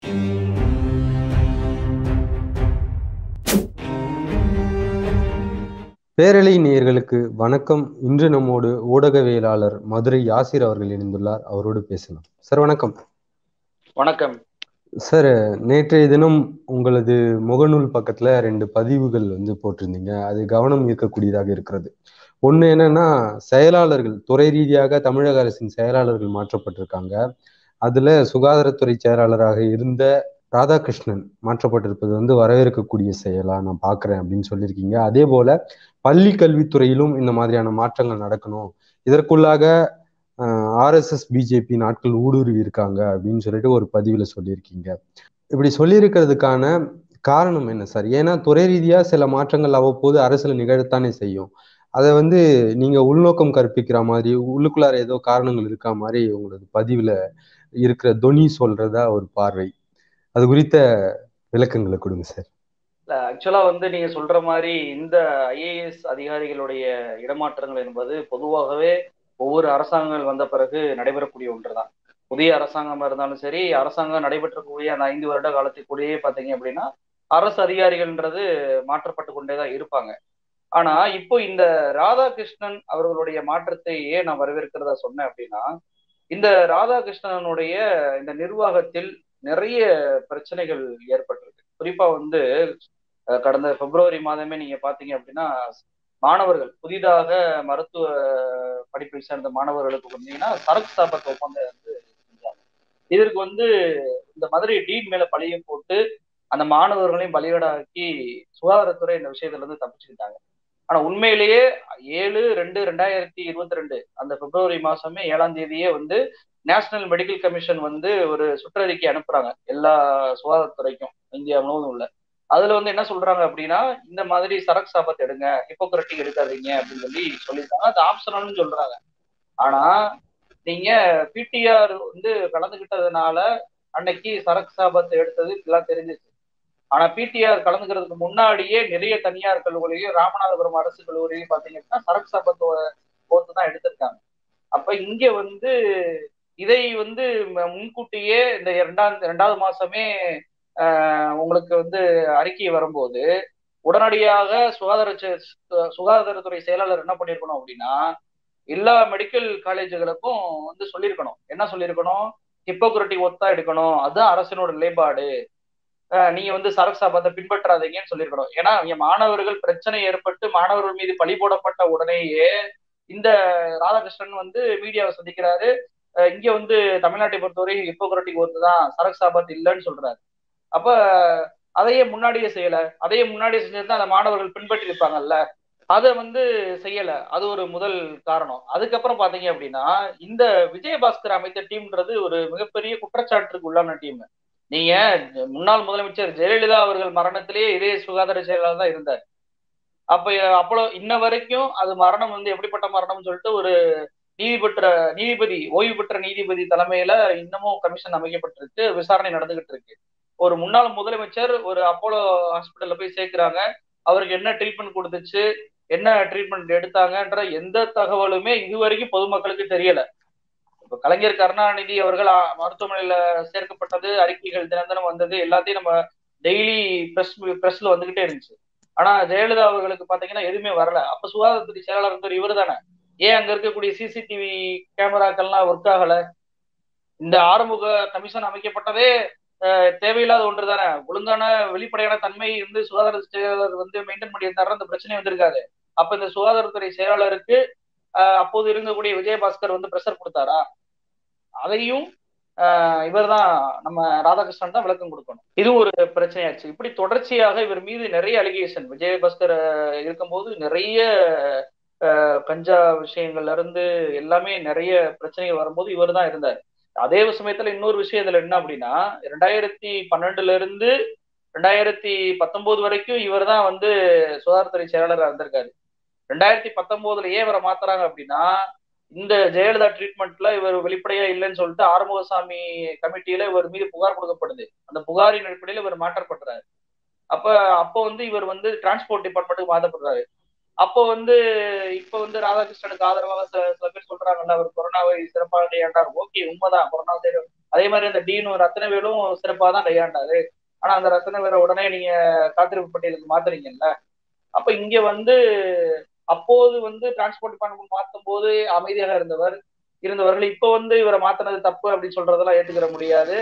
பேரலை நேயர்களுக்கு வணக்கம் இன்று நம்மோடு ஊடகவியலாளர் மதுரை யாசிர் அவர்கள் இணைந்துள்ளார் அவரோடு பேசலாம் சார் வணக்கம் வணக்கம் சார் நேற்றைய தினம் உங்களது முகநூல் பக்கத்துல ரெண்டு பதிவுகள் வந்து போட்டிருந்தீங்க அது கவனம் ஈர்க்கக்கூடியதாக இருக்கிறது ஒண்ணு என்னன்னா செயலாளர்கள் துறை ரீதியாக தமிழக அரசின் செயலாளர்கள் மாற்றப்பட்டிருக்காங்க அதுல சுகாதாரத்துறை செயலாளராக இருந்த ராதாகிருஷ்ணன் மாற்றப்பட்டிருப்பது வந்து வரவேற்கக்கூடிய செயலா நான் பாக்குறேன் அப்படின்னு சொல்லியிருக்கீங்க அதே போல பள்ளி கல்வித்துறையிலும் இந்த மாதிரியான மாற்றங்கள் நடக்கணும் இதற்குள்ளாக ஆர்எஸ்எஸ் பிஜேபி நாட்கள் ஊடுருவி இருக்காங்க அப்படின்னு சொல்லிட்டு ஒரு பதிவுல சொல்லியிருக்கீங்க இப்படி சொல்லியிருக்கிறதுக்கான காரணம் என்ன சார் ஏன்னா துறை ரீதியா சில மாற்றங்கள் அவ்வப்போது அரசுல நிகழத்தானே செய்யும் அதை வந்து நீங்க உள்நோக்கம் கற்பிக்கிற மாதிரி உள்ளுக்குள்ளார ஏதோ காரணங்கள் இருக்கா மாதிரி உங்களது பதிவுல இருக்கிற தொனி சொல்றதா ஒரு பார்வை அது குறித்த விளக்கங்களை கொடுங்க சார் ஆக்சுவலா வந்து நீங்க சொல்ற மாதிரி இந்த ஐஏஎஸ் அதிகாரிகளுடைய இடமாற்றங்கள் என்பது பொதுவாகவே ஒவ்வொரு அரசாங்கங்கள் வந்த பிறகு நடைபெறக்கூடிய ஒன்றுதான் புதிய அரசாங்கமா இருந்தாலும் சரி அரசாங்கம் நடைபெற்றக்கூடிய அந்த ஐந்து வருட காலத்துக்குள்ளேயே பாத்தீங்க அப்படின்னா அரசு அதிகாரிகள்ன்றது மாற்றப்பட்டு கொண்டேதான் இருப்பாங்க ஆனா இப்போ இந்த ராதாகிருஷ்ணன் அவர்களுடைய மாற்றத்தை ஏன் நான் வரவேற்கிறதா சொன்னேன் அப்படின்னா இந்த ராதாகிருஷ்ணனுடைய இந்த நிர்வாகத்தில் நிறைய பிரச்சனைகள் ஏற்பட்டிருக்கு குறிப்பா வந்து கடந்த பிப்ரவரி மாதமே நீங்க பாத்தீங்க அப்படின்னா மாணவர்கள் புதிதாக மருத்துவ படிப்பில் சேர்ந்த மாணவர்களுக்கு வந்தீங்கன்னா சரக்கு சாபத்து ஒப்பந்தம் வந்து செஞ்சாங்க இதற்கு வந்து இந்த மதுரை டீன் மேல பழியும் போட்டு அந்த மாணவர்களையும் பலிகடாக்கி சுகாதாரத்துறை இந்த விஷயத்துல இருந்து தப்பிச்சுக்கிட்டாங்க ஆனா உண்மையிலேயே ஏழு ரெண்டு ரெண்டாயிரத்தி இருபத்தி ரெண்டு அந்த பிப்ரவரி மாசமே ஏழாம் தேதியே வந்து நேஷனல் மெடிக்கல் கமிஷன் வந்து ஒரு சுற்றறிக்கை அனுப்புறாங்க எல்லா சுகாதாரத்துறைக்கும் இந்தியா முழுவதும் உள்ள அதுல வந்து என்ன சொல்றாங்க அப்படின்னா இந்த மாதிரி சரக்கு சாபத்தை எடுங்க ஹிப்போக்ரட்டிக் எடுக்காதீங்க அப்படின்னு சொல்லி சொல்லியிருக்காங்க அது ஆப்ஷனல்னு சொல்றாங்க ஆனா நீங்க பிடிஆர் வந்து கலந்துகிட்டதுனால அன்னைக்கு சரக்கு சாபத்தை எடுத்தது எல்லாம் தெரிஞ்சிச்சு ஆனா பிடிஆர் கலந்துக்கிறதுக்கு முன்னாடியே நிறைய தனியார் கல்லூரியும் ராமநாதபுரம் அரசு கல்லூரியும் பாத்தீங்க அப்படின்னா சரக்கு சாபத்தோட போத்து தான் எடுத்திருக்காங்க அப்ப இங்க வந்து இதை வந்து முன்கூட்டியே இந்த இரண்டாம் இரண்டாவது மாசமே உங்களுக்கு வந்து அறிக்கை வரும்போது உடனடியாக சுகாதார சுகாதாரத்துறை செயலாளர் என்ன பண்ணிருக்கணும் அப்படின்னா எல்லா மெடிக்கல் காலேஜுகளுக்கும் வந்து சொல்லியிருக்கணும் என்ன சொல்லியிருக்கணும் ஹிப்போக்ரட்டிக் ஒத்தா எடுக்கணும் அதுதான் அரசினோட நிலைப்பாடு நீங்க வந்து சரக்கு சாபத்தை பின்பற்றாதீங்கன்னு சொல்லியிருக்கணும் ஏன்னா இங்க மாணவர்கள் பிரச்சனை ஏற்பட்டு மாணவர்கள் மீது பழி போடப்பட்ட உடனேயே இந்த ராதாகிருஷ்ணன் வந்து மீடியாவை சந்திக்கிறாரு இங்க வந்து தமிழ்நாட்டை பொறுத்தவரை ஹிப்போக்ரட்டிக் ஒத்து தான் சரக்கு சாபத்து இல்லைன்னு சொல்றாரு அப்ப அதையே முன்னாடியே செய்யல அதையே முன்னாடியே செஞ்சிருந்தா அந்த மாணவர்கள் பின்பற்றி இருப்பாங்கல்ல அதை வந்து செய்யல அது ஒரு முதல் காரணம் அதுக்கப்புறம் பாத்தீங்க அப்படின்னா இந்த விஜயபாஸ்கர் அமைத்த டீம்ன்றது ஒரு மிகப்பெரிய குற்றச்சாட்டுக்கு உள்ளான டீம் நீங்க முன்னாள் முதலமைச்சர் ஜெயலலிதா அவர்கள் மரணத்திலேயே இதே சுகாதார செயலாளர் தான் இருந்தார் அப்ப அப்போ இன்ன வரைக்கும் அது மரணம் வந்து எப்படிப்பட்ட மரணம்னு சொல்லிட்டு ஒரு நீதி பெற்ற நீதிபதி ஓய்வு பெற்ற நீதிபதி தலைமையில இன்னமும் கமிஷன் அமைக்கப்பட்டிருக்கு விசாரணை நடந்துகிட்டு இருக்கு ஒரு முன்னாள் முதலமைச்சர் ஒரு அப்போலோ ஹாஸ்பிட்டல்ல போய் சேர்க்கிறாங்க அவருக்கு என்ன ட்ரீட்மெண்ட் கொடுத்துச்சு என்ன ட்ரீட்மெண்ட் எடுத்தாங்கன்ற எந்த தகவலுமே இதுவரைக்கும் பொதுமக்களுக்கு தெரியல இப்ப கலைஞர் கருணாநிதி அவர்கள் மருத்துவமனையில சேர்க்கப்பட்டது அறிக்கைகள் தினம் தினம் வந்தது எல்லாத்தையும் நம்ம டெய்லி பிரஸ் பிரஸ்ல வந்துகிட்டே இருந்துச்சு ஆனா ஜெயலலிதா அவர்களுக்கு பாத்தீங்கன்னா எதுவுமே வரல அப்ப சுகாதாரத்துறை செயலாளர் இவர் தானே ஏன் அங்க இருக்கக்கூடிய சிசிடிவி கேமராக்கள்லாம் ஒர்க் ஆகல இந்த ஆறுமுக கமிஷன் அமைக்கப்பட்டதே தேவையில்லாத ஒன்று தானே ஒழுங்கான வெளிப்படையான தன்மை வந்து சுகாதார செயலாளர் வந்து மெயின்டைன் பண்ணியிருந்தாரு அந்த பிரச்சனை வந்திருக்காது அப்ப இந்த சுகாதாரத்துறை செயலாளருக்கு அப்போது இருக்கக்கூடிய விஜயபாஸ்கர் வந்து ப்ரெஷர் கொடுத்தாரா அதையும் இவர் தான் நம்ம ராதாகிருஷ்ணன் தான் விளக்கம் கொடுக்கணும் இது ஒரு பிரச்சனையாச்சு இப்படி தொடர்ச்சியாக இவர் மீது நிறைய அலிகேஷன் விஜயபாஸ்கர் இருக்கும்போது நிறைய கஞ்சா விஷயங்கள்ல இருந்து எல்லாமே நிறைய பிரச்சனைகள் வரும்போது இவர் தான் இருந்தார் அதே சமயத்துல இன்னொரு விஷயம் இதுல என்ன அப்படின்னா ரெண்டாயிரத்தி பன்னெண்டுல இருந்து ரெண்டாயிரத்தி பத்தொன்பது வரைக்கும் இவர் தான் வந்து சுகாதாரத்துறை செயலாளராக இருந்திருக்காரு ரெண்டாயிரத்தி பத்தொன்பதுல ஏன் இவரை மாத்துறாங்க அப்படின்னா இந்த ஜெயலலிதா ட்ரீட்மெண்ட்ல இவர் வெளிப்படையா இல்லைன்னு சொல்லிட்டு ஆறுமுகசாமி கமிட்டியில இவர் மீது புகார் கொடுக்கப்படுது அந்த புகாரின் அடிப்படையில் இவர் மாற்றப்படுறாரு அப்ப அப்போ வந்து இவர் வந்து டிரான்ஸ்போர்ட் டிபார்ட்மெண்ட்டுக்கு மாற்றப்படுறாரு அப்போ வந்து இப்ப வந்து ராதாகிருஷ்ணனுக்கு ஆதரவாக சில சில பேர் சொல்றாங்கல்ல அவர் கொரோனாவை சிறப்பாக கையாண்டார் ஓகே உண்மைதான் கொரோனா அதே மாதிரி அந்த டீன் ரத்னவேலும் சிறப்பாக தான் கையாண்டாரு ஆனா அந்த ரத்னவேலை உடனே நீங்க காத்திருப்பு பட்டியலுக்கு மாத்துறீங்கல்ல அப்ப இங்க வந்து அப்போது வந்து டிரான்ஸ்போர்ட் டிபார்ட்மெண்ட் மாத்தும் போது அமைதியாக இருந்தவர் இருந்தவர்கள் இப்ப வந்து இவரை மாத்தினது தப்பு அப்படின்னு சொல்றதெல்லாம் ஏற்றுக்கிற முடியாது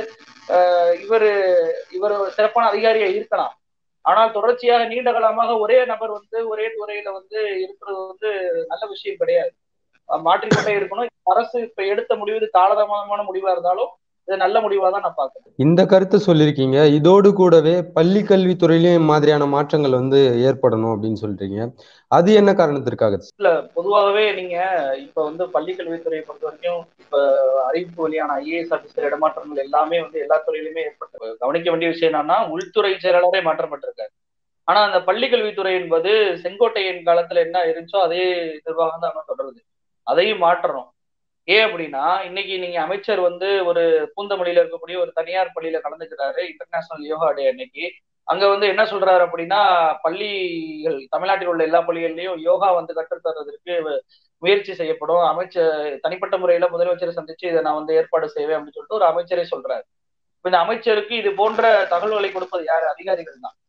இவர் இவர் சிறப்பான அதிகாரியா இருக்கலாம் ஆனால் தொடர்ச்சியாக நீண்ட காலமாக ஒரே நபர் வந்து ஒரே துறையில வந்து இருக்கிறது வந்து நல்ல விஷயம் கிடையாது மாற்றிக்கொண்டே இருக்கணும் அரசு இப்ப எடுத்த முடிவு காலதாமதமான முடிவா இருந்தாலும் இது நல்ல முடிவா தான் நான் பாக்குறேன் இந்த கருத்தை சொல்லியிருக்கீங்க இதோடு கூடவே பள்ளி கல்வித்துறையிலையும் மாதிரியான மாற்றங்கள் வந்து ஏற்படணும் அப்படின்னு சொல்றீங்க அது என்ன காரணத்திற்காக இல்ல பொதுவாகவே நீங்க இப்ப வந்து பள்ளி கல்வித்துறையை பொறுத்த வரைக்கும் இப்ப அறிவிப்பு வழியான ஐஏஎஸ் ஆபீசர் இடமாற்றங்கள் எல்லாமே வந்து எல்லா துறையிலுமே ஏற்பட்டு கவனிக்க வேண்டிய விஷயம் என்னன்னா உள்துறை செயலாளரே மாற்றப்பட்டிருக்காரு ஆனா அந்த பள்ளி கல்வித்துறை என்பது செங்கோட்டையின் காலத்துல என்ன இருந்துச்சோ அதே நிர்வாகம் தான் தொடருது அதையும் மாற்றணும் ஏன் அப்படின்னா இன்னைக்கு நீங்க அமைச்சர் வந்து ஒரு பூந்தமல்லியில இருக்கக்கூடிய ஒரு தனியார் பள்ளியில கலந்துக்கிறாரு இன்டர்நேஷனல் யோகா டே அன்னைக்கு அங்க வந்து என்ன சொல்றாரு அப்படின்னா பள்ளிகள் தமிழ்நாட்டில் உள்ள எல்லா பள்ளிகள்லயும் யோகா வந்து கற்றுத்தர்றதற்கு முயற்சி செய்யப்படும் அமைச்சர் தனிப்பட்ட முறையில முதலமைச்சரை சந்திச்சு இதை நான் வந்து ஏற்பாடு செய்வேன் அப்படின்னு சொல்லிட்டு ஒரு அமைச்சரே சொல்றாரு இந்த அமைச்சருக்கு இது போன்ற தகவல்களை கொடுப்பது யாரு அதிகாரிகள் தான்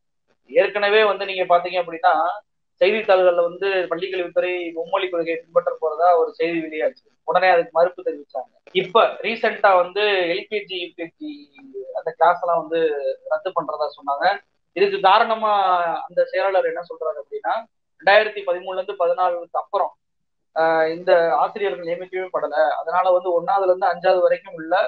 ஏற்கனவே வந்து நீங்க பாத்தீங்க அப்படின்னா செய்தித்தாள்கள்ல வந்து பள்ளிக்கல்வித்துறை மும்மொழி கொள்கையை பின்பற்ற போறதா ஒரு செய்தி வெளியாச்சு உடனே அதுக்கு மறுப்பு தெரிவிச்சாங்க இப்ப ரீசெண்டா வந்து எல்கேஜி யூகேஜி அந்த கிளாஸ் எல்லாம் வந்து ரத்து பண்றதா சொன்னாங்க இதுக்கு காரணமா அந்த செயலாளர் என்ன சொல்றாரு அப்படின்னா ரெண்டாயிரத்தி பதிமூணுல இருந்து பதினாலுக்கு அப்புறம் இந்த ஆசிரியர்கள் நியமிக்கவே படல அதனால வந்து ஒன்னாவதுல இருந்து அஞ்சாவது வரைக்கும் உள்ள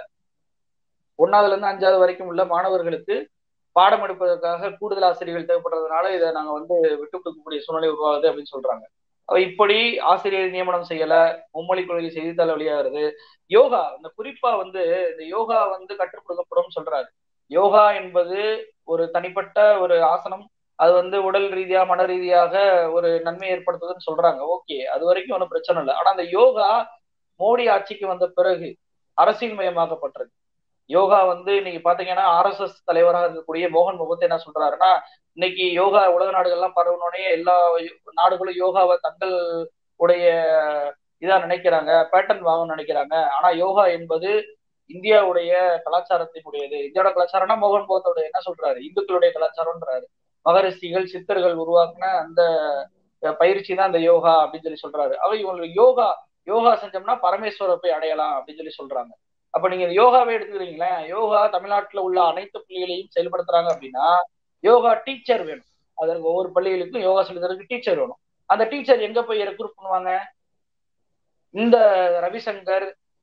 ஒன்னாவதுல இருந்து அஞ்சாவது வரைக்கும் உள்ள மாணவர்களுக்கு பாடம் எடுப்பதற்காக கூடுதல் ஆசிரியர்கள் தேவைப்படுறதுனால இதை நாங்க வந்து விட்டு கொடுக்கக்கூடிய சூழ்நிலை உருவாகுது அப்படின்னு சொல்றாங்க இப்படி ஆசிரியர் நியமனம் செய்யல மும்மொழி கொள்கை செய்தித்தாள் வெளியாகிறது யோகா இந்த குறிப்பா வந்து இந்த யோகா வந்து கற்றுக் கொடுக்கப்படும் சொல்றாரு யோகா என்பது ஒரு தனிப்பட்ட ஒரு ஆசனம் அது வந்து உடல் ரீதியா மன ரீதியாக ஒரு நன்மை ஏற்படுத்துதுன்னு சொல்றாங்க ஓகே அது வரைக்கும் ஒன்றும் பிரச்சனை இல்லை ஆனா அந்த யோகா மோடி ஆட்சிக்கு வந்த பிறகு அரசியல் மயமாக்கப்பட்டிருக்கு யோகா வந்து இன்னைக்கு பாத்தீங்கன்னா ஆர் எஸ் எஸ் தலைவராக இருக்கக்கூடிய மோகன் முகத் என்ன சொல்றாருன்னா இன்னைக்கு யோகா உலக நாடுகள்லாம் பரவனோடனே எல்லா நாடுகளும் யோகாவை தங்கள் உடைய இதா நினைக்கிறாங்க பேட்டர்ன் வாங்கணும்னு நினைக்கிறாங்க ஆனா யோகா என்பது இந்தியாவுடைய கலாச்சாரத்தினுடையது இந்தியாவோட கலாச்சாரம்னா மோகன் முகத்தோட என்ன சொல்றாரு இந்துக்களுடைய கலாச்சாரம்ன்றாரு மகரிஷிகள் சித்தர்கள் உருவாக்குன அந்த பயிற்சி தான் இந்த யோகா அப்படின்னு சொல்லி சொல்றாரு அவ இவங்களுக்கு யோகா யோகா செஞ்சோம்னா பரமேஸ்வரை போய் அடையலாம் அப்படின்னு சொல்லி சொல்றாங்க அப்ப நீங்க யோகாவே எடுத்துக்கிறீங்களேன் யோகா தமிழ்நாட்டுல உள்ள அனைத்து பள்ளிகளையும் செயல்படுத்துறாங்க அப்படின்னா யோகா டீச்சர் வேணும் அதற்கு ஒவ்வொரு பள்ளிகளுக்கும் யோகா சொல்லி தரதுக்கு டீச்சர் வேணும் அந்த டீச்சர் எங்க போய் ரெக்ரூட் பண்ணுவாங்க இந்த ரவிசங்கர்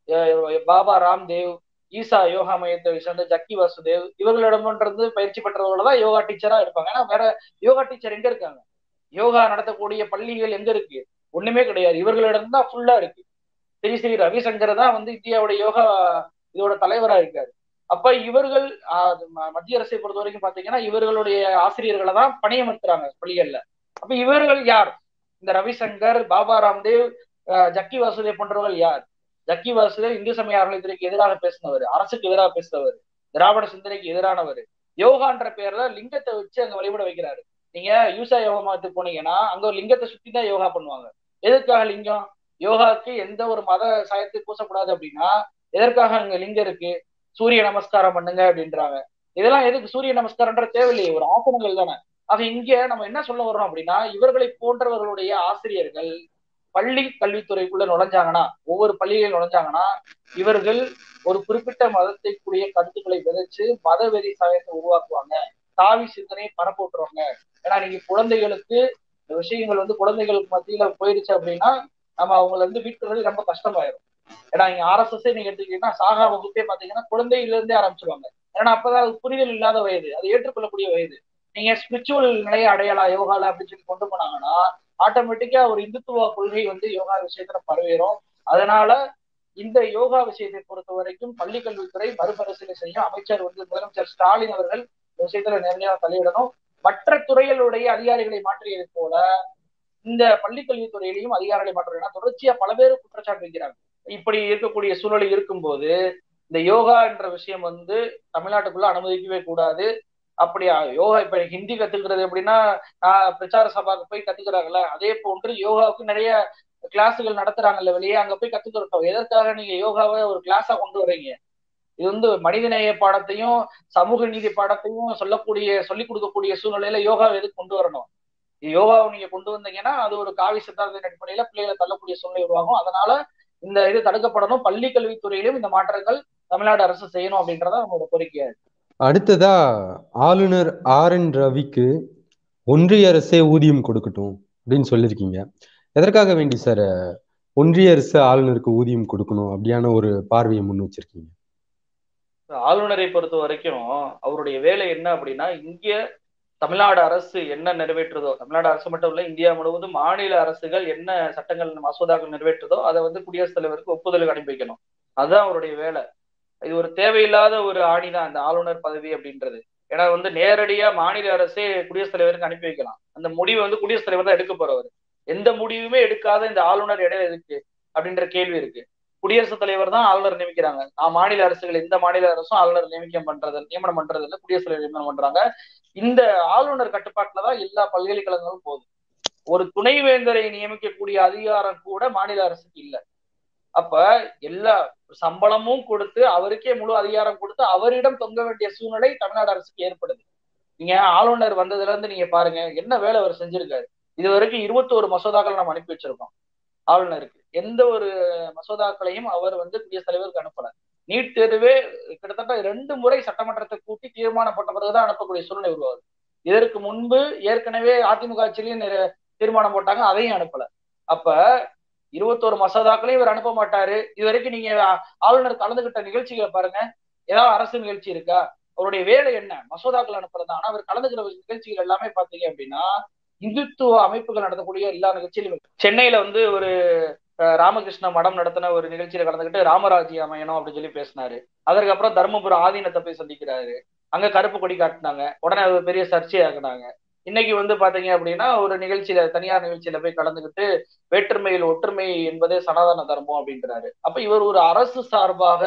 பாபா ராம்தேவ் ஈசா யோகா மையத்தை சேர்ந்த ஜக்கி வாசுதேவ் இவர்களிடம்ன்றது பயிற்சி பெற்றவர்கள தான் யோகா டீச்சரா இருப்பாங்க ஏன்னா வேற யோகா டீச்சர் எங்க இருக்காங்க யோகா நடத்தக்கூடிய பள்ளிகள் எங்க இருக்கு ஒண்ணுமே கிடையாது இவர்களிடம் தான் ஃபுல்லா இருக்கு ஸ்ரீ ஸ்ரீ ரவிசங்கர் தான் வந்து இந்தியாவுடைய யோகா இதோட தலைவரா இருக்காரு அப்ப இவர்கள் மத்திய அரசை பொறுத்த வரைக்கும் பாத்தீங்கன்னா இவர்களுடைய ஆசிரியர்களை தான் பணியமர்த்துறாங்க பள்ளிகள்ல அப்ப இவர்கள் யார் இந்த ரவிசங்கர் பாபா ராம்தேவ் ஜக்கி வாசுதேவ் போன்றவர்கள் யார் ஜக்கி வாசுதேவ் இந்து சமய அறநிலையத்துறைக்கு எதிராக பேசினவர் அரசுக்கு எதிராக பேசினவர் திராவிட சிந்தனைக்கு எதிரானவர் யோகான்ற பேர்ல லிங்கத்தை வச்சு அங்க வழிபட வைக்கிறாரு நீங்க யூசா யோகா மதத்துக்கு போனீங்கன்னா அங்க ஒரு லிங்கத்தை சுத்தி தான் யோகா பண்ணுவாங்க எதுக்காக லிங்கம் யோகாக்கு எந்த ஒரு மத சாயத்தை பூசக்கூடாது அப்படின்னா எதற்காக அங்க லிங்கம் இருக்கு சூரிய நமஸ்காரம் பண்ணுங்க அப்படின்றாங்க இதெல்லாம் எதுக்கு சூரிய நமஸ்காரம்ன்ற தேவையில்லையே ஒரு ஆசனங்கள் தானே ஆக இங்க நம்ம என்ன சொல்ல வர்றோம் அப்படின்னா இவர்களை போன்றவர்களுடைய ஆசிரியர்கள் பள்ளி கல்வித்துறைக்குள்ள நுழைஞ்சாங்கன்னா ஒவ்வொரு பள்ளிகளில் நுழைஞ்சாங்கன்னா இவர்கள் ஒரு குறிப்பிட்ட மதத்தை கூடிய கருத்துக்களை விதைச்சு மத வெறி சாயத்தை உருவாக்குவாங்க தாவி சிந்தனையை பரப்போட்டுருவாங்க ஏன்னா நீங்க குழந்தைகளுக்கு இந்த விஷயங்கள் வந்து குழந்தைகளுக்கு மத்தியில போயிடுச்சு அப்படின்னா நம்ம அவங்களை வந்து மீட்கிறது ரொம்ப கஷ்டமாயிரும் ஏன்னா நீங்க ஆர்எஸ்எஸ் நீங்க எடுத்துக்கிட்டீங்கன்னா சாகா வகுப்பே பாத்தீங்கன்னா குழந்தையில இருந்தே ஆரம்பிச்சிருவாங்க ஏன்னா அப்பதான் அது புரிதல் இல்லாத வயது அதை ஏற்றுக்கொள்ளக்கூடிய வயது நீங்க ஸ்பிரிச்சுவல் நிலையை அடையலாம் யோகால அப்படின்னு சொல்லி கொண்டு போனாங்கன்னா ஆட்டோமேட்டிக்கா ஒரு இந்துத்துவ கொள்கை வந்து யோகா விஷயத்துல பரவிடும் அதனால இந்த யோகா விஷயத்தை பொறுத்த வரைக்கும் பள்ளி கல்வித்துறை மறுபரிசீலனை செய்யும் அமைச்சர் வந்து முதலமைச்சர் ஸ்டாலின் அவர்கள் விஷயத்துல நேரடியாக தலையிடணும் மற்ற துறைகளுடைய அதிகாரிகளை மாற்றியது போல இந்த பள்ளி கல்வித்துறையிலையும் அதிகாரிகளை மாற்ற தொடர்ச்சியா பல பேர் குற்றச்சாட்டு வைக்கிறாங்க இப்படி இருக்கக்கூடிய சூழல் இருக்கும்போது இந்த யோகா என்ற விஷயம் வந்து தமிழ்நாட்டுக்குள்ள அனுமதிக்கவே கூடாது அப்படியா யோகா இப்ப ஹிந்தி கத்துக்கிறது எப்படின்னா நான் பிரச்சார சபாவுக்கு போய் கத்துக்கிறாங்கல்ல அதே போன்று யோகாவுக்கு நிறைய கிளாஸுகள் நடத்துறாங்கல்ல வெளியே அங்க போய் கத்துக்கிறோம் எதற்காக நீங்க யோகாவை ஒரு கிளாஸா கொண்டு வரீங்க இது வந்து மனிதநேய பாடத்தையும் சமூக நீதி பாடத்தையும் சொல்லக்கூடிய சொல்லிக் கொடுக்கக்கூடிய சூழ்நிலையில யோகா எதுக்கு கொண்டு வரணும் யோகாவை நீங்க கொண்டு வந்தீங்கன்னா அது ஒரு காவி சித்தாந்தத்தின் அடிப்படையில பிள்ளைகளை தள்ளக்கூடிய சூழ்நிலை உருவாகும் அதனால இந்த இது தடுக்கப்படணும் பள்ளி கல்வித்துறையிலும் இந்த மாற்றங்கள் தமிழ்நாடு அரசு செய்யணும் அப்படின்றத நம்மளோட கோரிக்கையா இருக்கு அடுத்ததா ஆளுநர் ஆர் என் ரவிக்கு ஒன்றிய அரசே ஊதியம் கொடுக்கட்டும் அப்படின்னு சொல்லியிருக்கீங்க எதற்காக வேண்டி சார் ஒன்றிய அரசு ஆளுநருக்கு ஊதியம் கொடுக்கணும் அப்படியான ஒரு பார்வையை முன் வச்சிருக்கீங்க ஆளுநரை பொறுத்த வரைக்கும் அவருடைய வேலை என்ன அப்படின்னா இங்க தமிழ்நாடு அரசு என்ன நிறைவேற்றுதோ தமிழ்நாடு அரசு மட்டும் இல்ல இந்தியா முழுவதும் மாநில அரசுகள் என்ன சட்டங்கள் மசோதாக்கள் நிறைவேற்றுதோ அதை வந்து குடியரசுத் தலைவருக்கு ஒப்புதலுக்கு அனுப்பி வைக்கணும் அதுதான் அவருடைய வேலை இது ஒரு தேவையில்லாத ஒரு ஆணி தான் இந்த ஆளுநர் பதவி அப்படின்றது ஏன்னா வந்து நேரடியா மாநில அரசே குடியரசுத் தலைவருக்கு அனுப்பி வைக்கலாம் அந்த முடிவு வந்து குடியரசுத் தலைவர் தான் எடுக்க போறவர் எந்த முடிவுமே எடுக்காத இந்த ஆளுநர் இடையில எதுக்கு அப்படின்ற கேள்வி இருக்கு குடியரசுத் தலைவர் தான் ஆளுநர் நியமிக்கிறாங்க மாநில அரசுகள் எந்த மாநில அரசும் ஆளுநர் நியமிக்கம் பண்றது நியமனம் பண்றது இல்லை குடியரசுத் தலைவர் நியமனம் பண்றாங்க இந்த ஆளுநர் கட்டுப்பாட்டுல தான் எல்லா பல்கலைக்கழகங்களும் போகுது ஒரு துணைவேந்தரை நியமிக்கக்கூடிய அதிகாரம் கூட மாநில அரசுக்கு இல்லை அப்ப எல்லா சம்பளமும் கொடுத்து அவருக்கே முழு அதிகாரம் கொடுத்து அவரிடம் தொங்க வேண்டிய சூழ்நிலை தமிழ்நாடு அரசுக்கு ஏற்படுது நீங்க ஆளுநர் வந்ததுல இருந்து நீங்க பாருங்க என்ன வேலை அவர் செஞ்சிருக்காரு இது வரைக்கும் இருபத்தோரு மசோதாக்கள் நம்ம அனுப்பி வச்சிருக்கோம் ஆளுநருக்கு எந்த ஒரு மசோதாக்களையும் அவர் வந்து குடியரசுத் தலைவருக்கு அனுப்பல நீட் தேர்வே கிட்டத்தட்ட ரெண்டு முறை சட்டமன்றத்தை கூட்டி தீர்மானப்பட்ட பிறகுதான் அனுப்பக்கூடிய சூழ்நிலை உருவாகுது இதற்கு முன்பு ஏற்கனவே அதிமுக ஆட்சியிலையும் தீர்மானம் போட்டாங்க அதையும் அனுப்பல அப்ப இருபத்தோரு மசோதாக்களையும் இவர் அனுப்ப மாட்டாரு இது வரைக்கும் நீங்க ஆளுநர் கலந்துகிட்ட நிகழ்ச்சிகளை பாருங்க ஏதாவது அரசு நிகழ்ச்சி இருக்கா அவருடைய வேலை என்ன மசோதாக்கள் அனுப்புறது ஆனா அவர் கலந்துக்கிற நிகழ்ச்சிகள் எல்லாமே பாத்தீங்க அப்படின்னா இந்துத்துவ அமைப்புகள் நடத்தக்கூடிய எல்லா நிகழ்ச்சியிலும் சென்னையில வந்து ஒரு ராமகிருஷ்ண மடம் நடத்தின ஒரு நிகழ்ச்சியில கலந்துக்கிட்டு ராமராஜ்யம் அமையணும் அப்படின்னு சொல்லி பேசினாரு அதற்கப்புறம் தர்மபுரம் ஆதீனத்தை போய் சந்திக்கிறாரு அங்க கருப்பு கொடி காட்டினாங்க உடனே அது பெரிய சர்ச்சையாக்குனாங்க இன்னைக்கு வந்து பாத்தீங்க அப்படின்னா ஒரு நிகழ்ச்சியில தனியார் நிகழ்ச்சியில போய் கலந்துக்கிட்டு வேற்றுமையில் ஒற்றுமை என்பதே சனாதன தர்மம் அப்படின்றாரு அப்ப இவர் ஒரு அரசு சார்பாக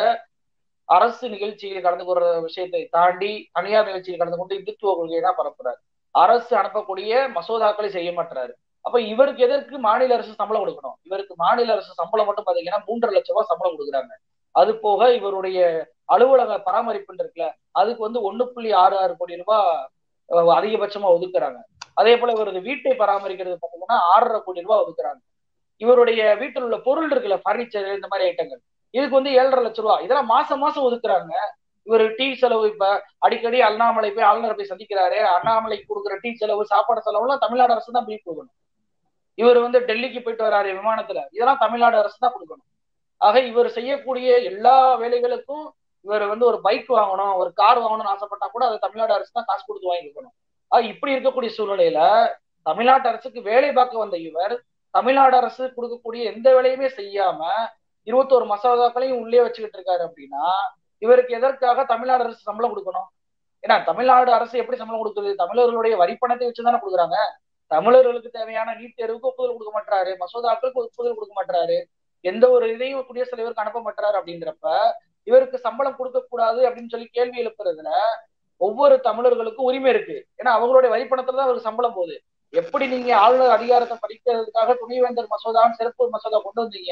அரசு நிகழ்ச்சியில் கலந்து கொள்ற விஷயத்தை தாண்டி தனியார் நிகழ்ச்சியில் கலந்து கொண்டு இந்துத்துவ கொள்கையை தான் பரப்புறாரு அரசு அனுப்பக்கூடிய மசோதாக்களை செய்ய மாட்டாரு அப்ப இவருக்கு எதற்கு மாநில அரசு சம்பளம் கொடுக்கணும் இவருக்கு மாநில அரசு சம்பளம் மட்டும் பாத்தீங்கன்னா மூன்றரை லட்சம் ரூபாய் சம்பளம் கொடுக்குறாங்க அது போக இவருடைய அலுவலக பராமரிப்பு இருக்குல்ல அதுக்கு வந்து ஒண்ணு புள்ளி ஆறு ஆறு கோடி ரூபாய் அதிகபட்சமா ஒதுக்குறாங்க அதே போல இவரது வீட்டை பராமரிக்கிறது பாத்தீங்கன்னா ஆறரை கோடி ரூபாய் ஒதுக்குறாங்க இவருடைய வீட்டில் உள்ள பொருள் இருக்குல்ல பர்னிச்சர் இந்த மாதிரி ஐட்டங்கள் இதுக்கு வந்து ஏழரை லட்சம் ரூபாய் இதெல்லாம் மாசம் மாசம் ஒதுக்குறாங்க இவர் டீ செலவு இப்ப அடிக்கடி அண்ணாமலை போய் ஆளுநர் போய் சந்திக்கிறாரு அண்ணாமலைக்கு கொடுக்குற டீ செலவு சாப்பாடு செலவு எல்லாம் தமிழ்நாடு அரசு தான் போய் கொடுக்கணும் இவர் வந்து டெல்லிக்கு போயிட்டு வராரு விமானத்துல இதெல்லாம் தமிழ்நாடு அரசு தான் கொடுக்கணும் ஆக இவர் செய்யக்கூடிய எல்லா வேலைகளுக்கும் இவர் வந்து ஒரு பைக் வாங்கணும் ஒரு கார் வாங்கணும்னு ஆசைப்பட்டா கூட அதை தமிழ்நாடு அரசு தான் காசு கொடுத்து வாங்கி கொடுக்கணும் ஆக இப்படி இருக்கக்கூடிய சூழ்நிலையில தமிழ்நாட்டு அரசுக்கு வேலை பார்க்க வந்த இவர் தமிழ்நாடு அரசு கொடுக்கக்கூடிய எந்த வேலையுமே செய்யாம இருபத்தோரு மசோதாக்களையும் உள்ளே வச்சுக்கிட்டு இருக்காரு அப்படின்னா இவருக்கு எதற்காக தமிழ்நாடு அரசு சம்பளம் கொடுக்கணும் ஏன்னா தமிழ்நாடு அரசு எப்படி சம்பளம் கொடுக்குது தமிழர்களுடைய வரிப்பணத்தை வச்சுதானே கொடுக்குறாங்க தமிழர்களுக்கு தேவையான நீட் தேர்வுக்கு ஒப்புதல் கொடுக்க மாட்டாரு மசோதாக்களுக்கு ஒப்புதல் கொடுக்க மாட்டாரு எந்த ஒரு இதையும் குடியரசுத் தலைவருக்கு அனுப்ப மாட்டாரு அப்படின்றப்ப இவருக்கு சம்பளம் கொடுக்க கூடாது அப்படின்னு சொல்லி கேள்வி எழுப்புறதுல ஒவ்வொரு தமிழர்களுக்கும் உரிமை இருக்கு ஏன்னா அவங்களுடைய வரிப்பணத்துல தான் அவருக்கு சம்பளம் போகுது எப்படி நீங்க ஆளுநர் அதிகாரத்தை படிக்கிறதுக்காக துணைவேந்தர் மசோதா சிறப்பு மசோதா கொண்டு வந்தீங்க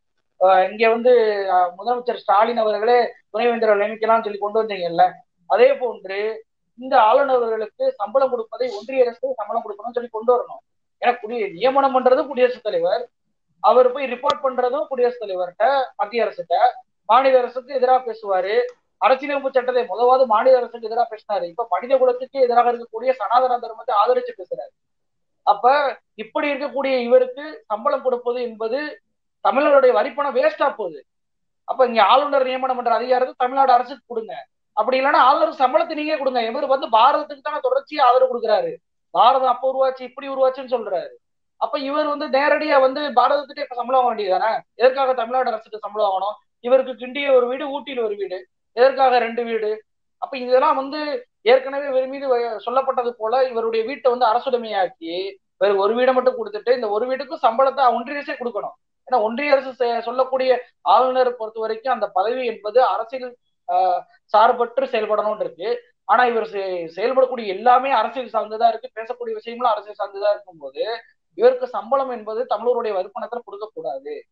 இங்க வந்து முதலமைச்சர் ஸ்டாலின் அவர்களே துணைவேந்தரை நியமிக்கலாம்னு சொல்லி கொண்டு வந்தீங்கல்ல அதே போன்று இந்த ஆளுநர்களுக்கு சம்பளம் கொடுப்பதை ஒன்றிய அரசு சம்பளம் கொடுக்கணும்னு சொல்லி கொண்டு வரணும் ஏன்னா குடிய நியமனம் பண்றதும் குடியரசுத் தலைவர் அவர் போய் ரிப்போர்ட் பண்றதும் குடியரசுத் தலைவர்கிட்ட மத்திய அரசுகிட்ட மாநில அரசுக்கு எதிராக பேசுவாரு அரசியலமைப்பு சட்டத்தை முதலாவது மாநில அரசுக்கு எதிராக பேசினாரு இப்ப மனித குலத்துக்கு எதிராக இருக்கக்கூடிய சனாதன தர்மத்தை ஆதரிச்சு பேசுறாரு அப்ப இப்படி இருக்கக்கூடிய இவருக்கு சம்பளம் கொடுப்பது என்பது தமிழர்களுடைய வரிப்பணம் வேஸ்டா போகுது அப்ப இங்க ஆளுநர் நியமனம் பண்ற அதிகாரத்தை தமிழ்நாடு அரசுக்கு கொடுங்க அப்படி இல்லைன்னா ஆளுநர் சம்பளத்தை நீங்க கொடுங்க இவர் வந்து பாரதத்துக்கு தானே தொடர்ச்சியா ஆதரவு கொடுக்குறாரு பாரதம் அப்ப உருவாச்சு இப்படி உருவாச்சுன்னு சொல்றாரு அப்ப இவர் வந்து நேரடியா வந்து பாரதத்துக்கே இப்ப சம்பளம் வாங்க வேண்டியதானே எதற்காக தமிழ்நாடு அரசுக்கு சம்பளம் வாங்கணும் இவருக்கு கிண்டியில ஒரு வீடு ஊட்டியில ஒரு வீடு எதற்காக ரெண்டு வீடு அப்ப இதெல்லாம் வந்து ஏற்கனவே இவர் மீது சொல்லப்பட்டது போல இவருடைய வீட்டை வந்து அரசுடைமையாக்கி வேற ஒரு வீடை மட்டும் கொடுத்துட்டு இந்த ஒரு வீட்டுக்கும் சம்பளத்தை ஒன்றிய அரசே கொடுக்கணும் ஏன்னா ஒன்றிய அரசு சொல்லக்கூடிய ஆளுநர் பொறுத்த வரைக்கும் அந்த பதவி என்பது அரசியல் சார்பற்று செயல்படணும்னு இருக்கு ஆனா இவர் செயல்படக்கூடிய எல்லாமே அரசியல் சார்ந்ததா இருக்கு பேசக்கூடிய விஷயங்களும் அரசியல் சார்ந்ததா இருக்கும் போது இவருக்கு சம்பளம் என்பது தமிழருடைய வருமானத்துல கொடுக்க கூடாது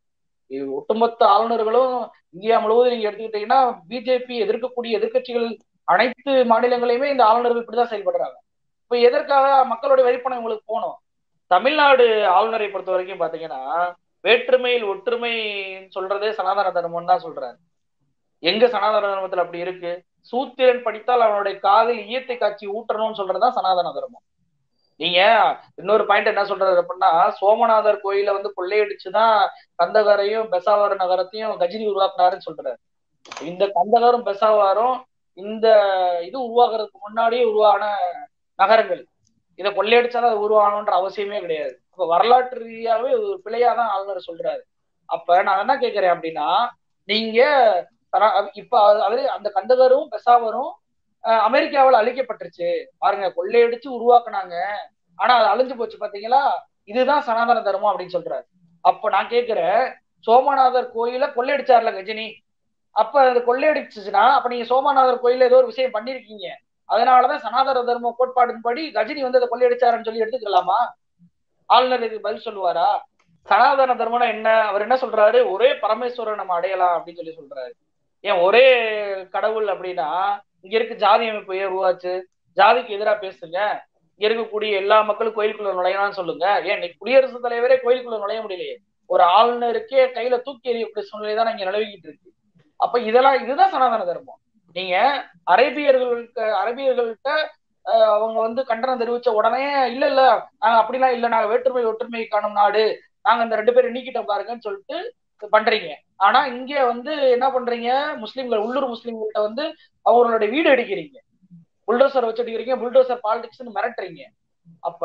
ஒட்டுமொத்த ஆளுநர்களும் இந்தியா முழுவதும் நீங்க எடுத்துக்கிட்டீங்கன்னா பிஜேபி எதிர்க்கக்கூடிய எதிர்கட்சிகள் அனைத்து மாநிலங்களையுமே இந்த ஆளுநர்கள் இப்படிதான் செயல்படுறாங்க இப்ப எதற்காக மக்களுடைய வரிப்பணம் உங்களுக்கு போகணும் தமிழ்நாடு ஆளுநரை பொறுத்த வரைக்கும் பாத்தீங்கன்னா வேற்றுமையில் ஒற்றுமை சொல்றதே சனாதன தர்மம் தான் சொல்றாரு எங்க சனாதன தர்மத்துல அப்படி இருக்கு சூத்திரன் படித்தால் அவனுடைய காதில் ஈயத்தை காட்சி ஊட்டணும்னு சொல்றதுதான் சனாதன தர்மம் நீங்க இன்னொரு பாயிண்ட் என்ன சொல்றாரு அப்படின்னா சோமநாதர் கோயில வந்து கொள்ளையடிச்சுதான் கந்தகாரையும் பெசாவர் நகரத்தையும் கஜினி உருவாக்குனாருன்னு சொல்றாரு இந்த கந்தகாரும் பெசாவாரும் இந்த இது உருவாக்குறதுக்கு முன்னாடியே உருவான நகரங்கள் இதை கொள்ளையடிச்சாதான் அது உருவாகணுன்ற அவசியமே கிடையாது அப்ப வரலாற்று ரீதியாவே ஒரு பிழையாதான் ஆளுநர் சொல்றாரு அப்ப நான் என்ன கேட்கிறேன் அப்படின்னா நீங்க இப்ப அது அந்த கந்தகரும் பெசாவரும் அமெரிக்காவில் அழிக்கப்பட்டுருச்சு பாருங்க கொள்ளையடிச்சு உருவாக்குனாங்க ஆனா அது அழிஞ்சு போச்சு பாத்தீங்களா இதுதான் சனாதன தர்மம் அப்படின்னு சொல்றாரு அப்ப நான் கேக்குறேன் சோமநாதர் கோயில கொள்ளையடிச்சார்ல கஜினி அப்ப அது கொள்ளையடிச்சுச்சுன்னா அப்ப நீங்க சோமநாதர் கோயில ஏதோ ஒரு விஷயம் பண்ணிருக்கீங்க அதனாலதான் சனாதன தர்ம கோட்பாடின்படி கஜினி வந்து அதை கொள்ளையடிச்சாருன்னு சொல்லி எடுத்துக்கலாமா ஆளுநர் இதுக்கு பதில் சொல்லுவாரா சனாதன தர்மம்னா என்ன அவர் என்ன சொல்றாரு ஒரே பரமேஸ்வரன் நம்ம அடையலாம் அப்படின்னு சொல்லி சொல்றாரு ஏன் ஒரே கடவுள் அப்படின்னா இங்க இருக்க ஜாதி அமைப்பு ஏன் உருவாச்சு ஜாதிக்கு எதிராக பேசுங்க இங்க இருக்கக்கூடிய எல்லா மக்களும் கோயிலுக்குள்ள நுழையலாம்னு சொல்லுங்க ஏன் இன்னைக்கு குடியரசுத் தலைவரே கோயிலுக்குள்ள நுழைய முடியலையே ஒரு ஆளுநருக்கே கையில தூக்கி எறியக்கூடிய சூழ்நிலை தான் இங்க நிலவிக்கிட்டு இருக்கு அப்ப இதெல்லாம் இதுதான் சனாதன தர்மம் நீங்க அரேபியர்களுக்கு அரேபியர்கள்ட்ட அவங்க வந்து கண்டனம் தெரிவிச்ச உடனே இல்ல இல்ல நாங்க அப்படிலாம் இல்ல நாங்க வேற்றுமை ஒற்றுமை காணும் நாடு நாங்க இந்த ரெண்டு பேரும் நீக்கிட்டோம் பாருங்கன்னு சொல்லிட்டு பண்றீங்க ஆனா இங்க வந்து என்ன பண்றீங்க முஸ்லீம்கள் உள்ளூர் முஸ்லீம்கள்ட்ட வந்து அவங்களுடைய வீடு அடிக்கிறீங்க புல்டோசர் வச்சு அடிக்கிறீங்க புல்டோசர் பாலிடிக்ஸ் மிரட்டுறீங்க அப்ப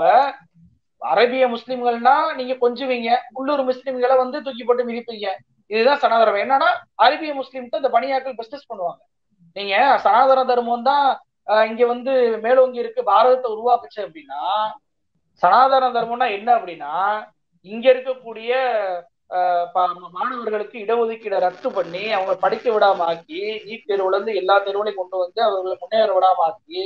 அரேபிய முஸ்லீம்கள்னா நீங்க கொஞ்சுவீங்க உள்ளூர் முஸ்லீம்களை வந்து தூக்கி போட்டு மிதிப்பீங்க இதுதான் சனாதனம் என்னன்னா அரேபிய முஸ்லீம்கிட்ட இந்த பணியாக்கள் பிசினஸ் பண்ணுவாங்க நீங்க சனாதன தர்மம் தான் இங்க வந்து மேலோங்கி இருக்கு பாரதத்தை உருவாக்குச்சு அப்படின்னா சனாதன தர்மம்னா என்ன அப்படின்னா இங்க இருக்கக்கூடிய மாணவர்களுக்கு இடஒதுக்கீடை ரத்து பண்ணி அவங்க படிக்க விடாம ஆக்கி நீட் தேர்வுல இருந்து எல்லா தேர்வுலையும் கொண்டு வந்து அவர்களை முன்னேற விடாம ஆக்கி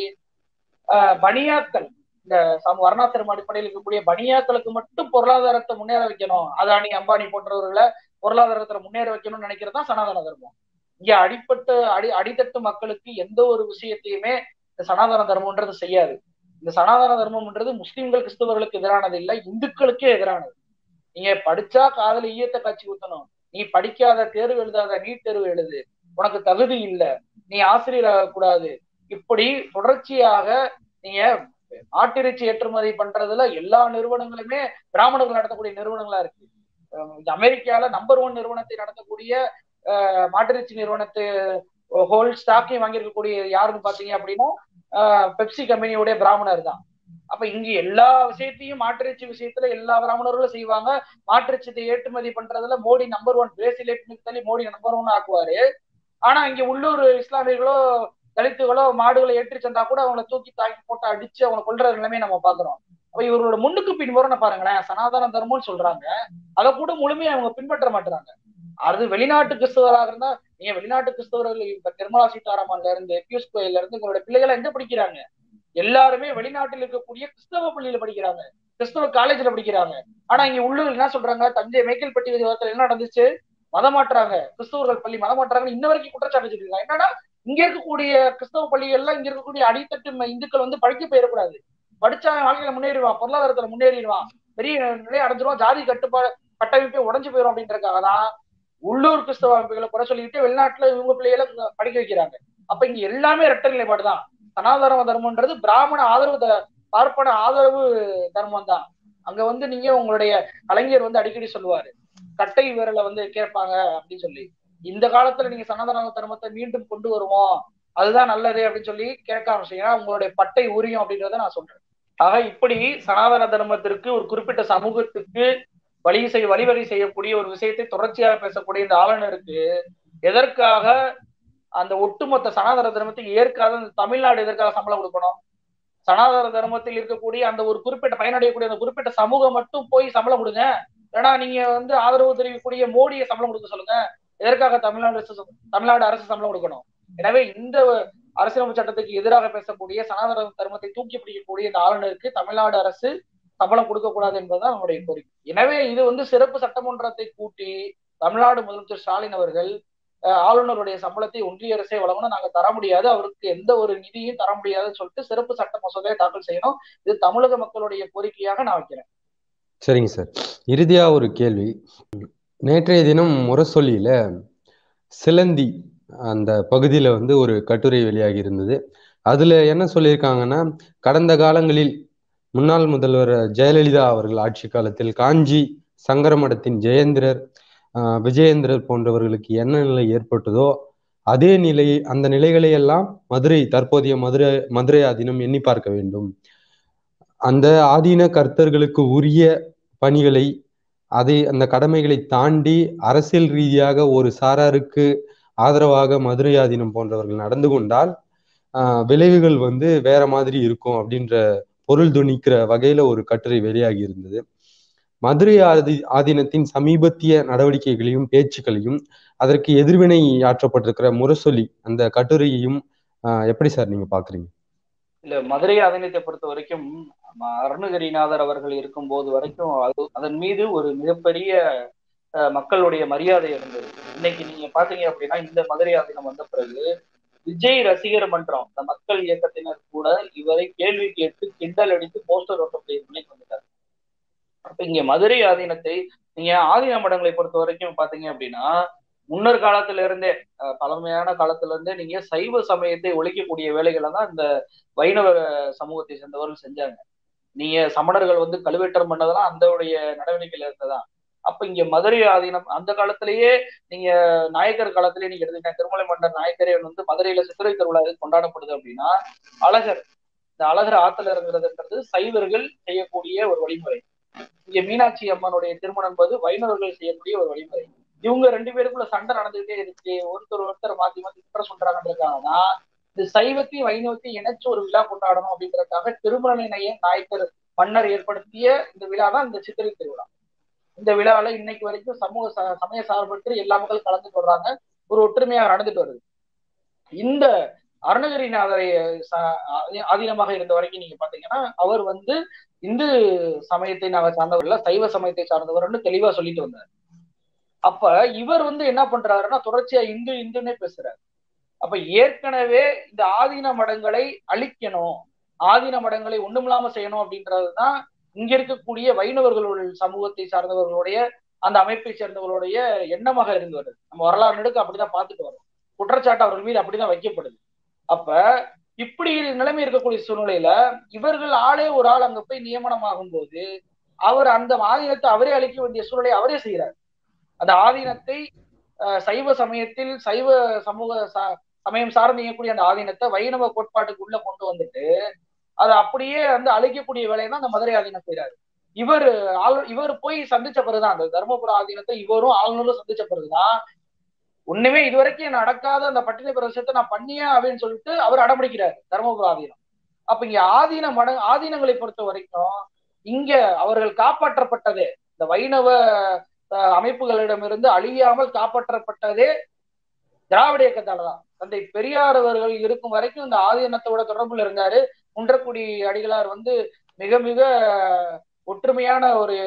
பனியாக்கள் இந்த வர்ணாசிரம அடிப்படையில் இருக்கக்கூடிய பனியாக்களுக்கு மட்டும் பொருளாதாரத்தை முன்னேற வைக்கணும் அதானி அம்பானி போன்றவர்களை பொருளாதாரத்துல முன்னேற வைக்கணும்னு நினைக்கிறது தான் சனாதன தர்மம் இங்க அடிப்பட்ட அடி அடித்தட்டு மக்களுக்கு எந்த ஒரு விஷயத்தையுமே இந்த சனாதன தர்மம்ன்றது செய்யாது இந்த சனாதன தர்மம்ன்றது முஸ்லிம்கள் கிறிஸ்தவர்களுக்கு எதிரானது இல்லை இந்துக்களுக்கே எதிரானது நீங்க படிச்சா காதல ஈயத்தை காட்சி ஊத்தணும் நீ படிக்காத தேர்வு எழுதாத நீட் தேர்வு எழுது உனக்கு தகுதி இல்லை நீ ஆசிரியர் ஆகக்கூடாது இப்படி தொடர்ச்சியாக நீங்க ஆட்டிறைச்சி ஏற்றுமதி பண்றதுல எல்லா நிறுவனங்களுமே பிராமணர்கள் நடத்தக்கூடிய நிறுவனங்களா இருக்கு அமெரிக்கால நம்பர் ஒன் நிறுவனத்தை நடத்தக்கூடிய மாட்டிறைச்சி நிறுவனத்து ஹோல் ஸ்டாக்கையும் வாங்கியிருக்கக்கூடிய யாருன்னு பாத்தீங்க அப்படின்னா பெப்சி கம்பெனியோடைய பிராமணர் தான் அப்ப இங்க எல்லா விஷயத்தையும் மாட்டிறைச்சி விஷயத்துல எல்லா பிராமணர்களும் செய்வாங்க மாட்டிறைச்சத்தை ஏற்றுமதி பண்றதுல மோடி நம்பர் ஒன் பிரேசில் ஏற்றுமதி மோடி நம்பர் ஒன் ஆக்குவாரு ஆனா இங்க உள்ளூர் இஸ்லாமியர்களோ தலித்துகளோ மாடுகளை ஏற்றி சென்றா கூட அவங்கள தூக்கி தாக்கி போட்டு அடிச்சு அவங்க கொள்ற நிலைமை நம்ம பாக்குறோம் அப்ப இவரோட முன்னுக்கு பின்வரணும் பாருங்களேன் சனாதன தர்மம்னு சொல்றாங்க அதை கூட முழுமையா அவங்க பின்பற்ற மாட்டாங்க அது வெளிநாட்டு கிறிஸ்தவராக இருந்தா நீங்க வெளிநாட்டு கிறிஸ்தவர்கள் இப்ப நிர்மலா சீதாராமன்ல இருந்து பியூஷ் கோயல்ல இருந்து உங்களோட பிள்ளைகளை எங்க படிக்கிறாங்க எல்லாருமே வெளிநாட்டில் இருக்கக்கூடிய கிறிஸ்தவ பள்ளியில படிக்கிறாங்க கிறிஸ்தவ காலேஜ்ல படிக்கிறாங்க ஆனா இங்க உள்ளூர் என்ன சொல்றாங்க தஞ்சை மேய்க்கல்பட்டி விவகாரத்துல என்ன நடந்துச்சு மதம் மாற்றாங்க கிறிஸ்தவர்கள் பள்ளி மதம் மாற்றாங்க இன்ன வரைக்கும் குற்றச்சாட்டு வச்சிருக்காங்க என்னன்னா இங்க இருக்கக்கூடிய கிறிஸ்தவ பள்ளிகள்ல இங்க இருக்கக்கூடிய அடித்தட்டு இந்துக்கள் வந்து படிக்க போயிடக்கூடாது படிச்சா வாழ்க்கையில முன்னேறிடுவான் பொருளாதாரத்துல முன்னேறிடுவான் பெரிய நிலை அடைஞ்சிருவான் ஜாதி கட்டுப்பாடு கட்டமைப்பே உடஞ்சு போயிடும் அப்படின்றதுக்காக தான் உள்ளூர் கிறிஸ்தவ அமைப்புகளை குறை சொல்லிட்டு வெளிநாட்டுல இவங்க பிள்ளைகளை படிக்க வைக்கிறாங்க அப்ப இங்க எல்லாமே ரெட்ட நிலைப்பாடு தான் சனாதன தர்மம்ன்றது பிராமண ஆதரவு பார்ப்பன ஆதரவு தர்மம் தான் அங்க வந்து நீங்க உங்களுடைய கலைஞர் வந்து அடிக்கடி சொல்லுவாரு கட்டை விரலை வந்து கேட்பாங்க அப்படின்னு சொல்லி இந்த காலத்துல நீங்க சனாதன தர்மத்தை மீண்டும் கொண்டு வருவோம் அதுதான் நல்லது அப்படின்னு சொல்லி கேட்க ஆரம்பிச்சீங்கன்னா உங்களுடைய பட்டை உரியும் அப்படின்றத நான் சொல்றேன் ஆக இப்படி சனாதன தர்மத்திற்கு ஒரு குறிப்பிட்ட சமூகத்துக்கு வழி செய்ய வழிவகை செய்யக்கூடிய ஒரு விஷயத்தை தொடர்ச்சியாக பேசக்கூடிய இந்த ஆளுநருக்கு எதற்காக அந்த ஒட்டுமொத்த சனாதன தர்மத்தை ஏற்காத தமிழ்நாடு எதற்காக சம்பளம் கொடுக்கணும் சனாதன தர்மத்தில் இருக்கக்கூடிய அந்த ஒரு குறிப்பிட்ட பயனடையக்கூடிய அந்த குறிப்பிட்ட சமூகம் மட்டும் போய் சம்பளம் கொடுங்க ஏன்னா நீங்க வந்து ஆதரவு தெரிவிக்கக்கூடிய மோடியை சம்பளம் கொடுக்க சொல்லுங்க எதற்காக தமிழ்நாடு அரசு தமிழ்நாடு அரசு சம்பளம் கொடுக்கணும் எனவே இந்த அரசியலமைப்பு சட்டத்துக்கு எதிராக பேசக்கூடிய சனாதன தர்மத்தை தூக்கி பிடிக்கக்கூடிய இந்த ஆளுநருக்கு தமிழ்நாடு அரசு சம்பளம் கொடுக்க கூடாது என்பதுதான் நம்முடைய கோரிக்கை எனவே இது வந்து சிறப்பு சட்டமன்றத்தை கூட்டி தமிழ்நாடு முதலமைச்சர் ஸ்டாலின் அவர்கள் ஆளுநருடைய சம்பளத்தை ஒன்றிய அரசே வழங்கணும் நாங்க தர முடியாது அவருக்கு எந்த ஒரு நிதியும் தர முடியாதுன்னு சொல்லிட்டு சிறப்பு சட்ட மசோதையை தாக்கல் செய்யணும் இது தமிழக மக்களுடைய கோரிக்கையாக நான் வைக்கிறேன் சரிங்க சார் இறுதியா ஒரு கேள்வி நேற்றைய தினம் முரசொலியில சிலந்தி அந்த பகுதியில வந்து ஒரு கட்டுரை வெளியாகி இருந்தது அதுல என்ன சொல்லியிருக்காங்கன்னா கடந்த காலங்களில் முன்னாள் முதல்வர் ஜெயலலிதா அவர்கள் ஆட்சி காலத்தில் காஞ்சி சங்கரமடத்தின் ஜெயேந்திரர் விஜயேந்திரர் போன்றவர்களுக்கு என்ன நிலை ஏற்பட்டதோ அதே நிலை அந்த நிலைகளை எல்லாம் மதுரை தற்போதைய மதுரை மதுரை ஆதீனம் எண்ணி பார்க்க வேண்டும் அந்த ஆதீன கர்த்தர்களுக்கு உரிய பணிகளை அதை அந்த கடமைகளை தாண்டி அரசியல் ரீதியாக ஒரு சாராருக்கு ஆதரவாக மதுரை ஆதீனம் போன்றவர்கள் நடந்து கொண்டால் விளைவுகள் வந்து வேற மாதிரி இருக்கும் அப்படின்ற பொருள் துணிக்கிற வகையில ஒரு கட்டுரை வெளியாகி இருந்தது மதுரை ஆதி ஆதீனத்தின் சமீபத்திய நடவடிக்கைகளையும் பேச்சுக்களையும் அதற்கு எதிர்வினை ஆற்றப்பட்டிருக்கிற முரசொலி அந்த கட்டுரையையும் எப்படி சார் நீங்க பாக்குறீங்க இல்ல மதுரை ஆதீனத்தை பொறுத்த வரைக்கும் அருணகிரிநாதர் அவர்கள் இருக்கும் போது வரைக்கும் அது அதன் மீது ஒரு மிகப்பெரிய மக்களுடைய மரியாதை இருந்தது இன்னைக்கு நீங்க பாத்தீங்க அப்படின்னா இந்த மதுரை ஆதீனம் வந்த பிறகு விஜய் ரசிகர் மன்றம் இந்த மக்கள் இயக்கத்தினர் கூட இவரை கேள்வி கேட்டு கிண்டல் அடித்து போஸ்டர் ஓட்டக்கூடிய நிலைக்கு வந்துட்டார் அப்ப இங்க மதுரை ஆதீனத்தை நீங்க ஆதீன மடங்களை பொறுத்த வரைக்கும் பாத்தீங்க அப்படின்னா முன்னர் காலத்துல இருந்தே பழமையான காலத்துல இருந்தே நீங்க சைவ சமயத்தை ஒழிக்கக்கூடிய வேலைகளை தான் இந்த வைணவ சமூகத்தை சேர்ந்தவர்கள் செஞ்சாங்க நீங்க சமணர்கள் வந்து கழுவேற்றம் பண்ணதெல்லாம் அந்த நடவடிக்கையில இருந்ததான் அப்ப இங்க மதுரை ஆதீனம் அந்த காலத்திலேயே நீங்க நாயக்கர் காலத்திலேயே நீங்க எடுத்துக்கிட்டேன் திருமலை மன்னர் நாயக்கரே வந்து மதுரையில சித்திரை திருவிழா கொண்டாடப்படுது அப்படின்னா அழகர் இந்த அழகர் ஆத்துல இறங்குறதுன்றது சைவர்கள் செய்யக்கூடிய ஒரு வழிமுறை இங்க மீனாட்சி அம்மனுடைய திருமணம் என்பது வைணவர்கள் செய்யக்கூடிய ஒரு வழிமுறை இவங்க ரெண்டு பேருக்குள்ள சண்டை நடந்துகிட்டே இருக்கு ஒருத்தர் ஒருத்தர் மாத்தி மாத்தி குற்றம் சொல்றாங்கன்றதுக்காக இந்த சைவத்தையும் வைணவத்தையும் இணைச்சு ஒரு விழா கொண்டாடணும் அப்படின்றதுக்காக திருமலை நாயக்கர் மன்னர் ஏற்படுத்திய இந்த விழா தான் இந்த சித்திரை திருவிழா இந்த விழாவில இன்னைக்கு வரைக்கும் சமூக சமய சார்பற்று எல்லா மக்கள் கலந்து கொள்றாங்க ஒரு ஒற்றுமையாக நடந்துட்டு வருது இந்த அருணகிரிநாதரை ஆதீனமாக இருந்த வரைக்கும் நீங்க பாத்தீங்கன்னா அவர் வந்து இந்து சமயத்தை நாங்க சார்ந்தவர் இல்ல சைவ சமயத்தை சார்ந்தவர்னு தெளிவா சொல்லிட்டு வந்தார் அப்ப இவர் வந்து என்ன பண்றாருன்னா தொடர்ச்சியா இந்து இந்துன்னே பேசுறாரு அப்ப ஏற்கனவே இந்த ஆதீன மடங்களை அழிக்கணும் ஆதீன மடங்களை ஒண்ணுமில்லாம செய்யணும் அப்படின்றதுதான் இங்க இருக்கக்கூடிய வைணவர்களுடைய சமூகத்தை சார்ந்தவர்களுடைய அந்த அமைப்பை சேர்ந்தவர்களுடைய எண்ணமாக இருந்து வருது நம்ம வரலாறு நெடுக்க அப்படிதான் பார்த்துட்டு வரோம் குற்றச்சாட்டு அவர்கள் மீது அப்படிதான் வைக்கப்படுது அப்ப இப்படி நிலைமை இருக்கக்கூடிய சூழ்நிலையில இவர்கள் ஆளே ஒரு ஆள் அங்க போய் நியமனம் ஆகும் போது அவர் அந்த ஆதீனத்தை அவரே அளிக்க வேண்டிய சூழ்நிலை அவரே செய்யறார் அந்த ஆதீனத்தை சைவ சமயத்தில் சைவ சமூக சமயம் சார்ந்து இயங்கக்கூடிய அந்த ஆதீனத்தை வைணவ கோட்பாட்டுக்கு உள்ள கொண்டு வந்துட்டு அதை அப்படியே வந்து அழிக்கக்கூடிய வேலையை தான் அந்த மதுரை ஆதீனம் செய்யறாரு இவர் இவர் போய் சந்திச்ச பிறகுதான் அந்த தர்மபுர ஆதீனத்தை இவரும் ஆளுநரும் சந்திச்ச பிறகுதான் ஒண்ணுமே இதுவரைக்கும் நடக்காத அந்த பட்டின பிரதேசத்தை நான் பண்ணியே அப்படின்னு சொல்லிட்டு அவர் அடம்பிடிக்கிறார் தர்மபுர ஆதீனம் அப்ப இங்க ஆதீன மட ஆதீனங்களை பொறுத்த வரைக்கும் இங்க அவர்கள் காப்பாற்றப்பட்டதே இந்த வைணவ அமைப்புகளிடமிருந்து அழியாமல் காப்பாற்றப்பட்டதே திராவிட இயக்கத்தாலதான் தந்தை பெரியார் அவர்கள் இருக்கும் வரைக்கும் இந்த ஆதீனத்தோட தொடர்புல இருந்தாரு குன்றக்குடி அடிகளார் வந்து மிக மிக ஒற்றுமையான ஒரு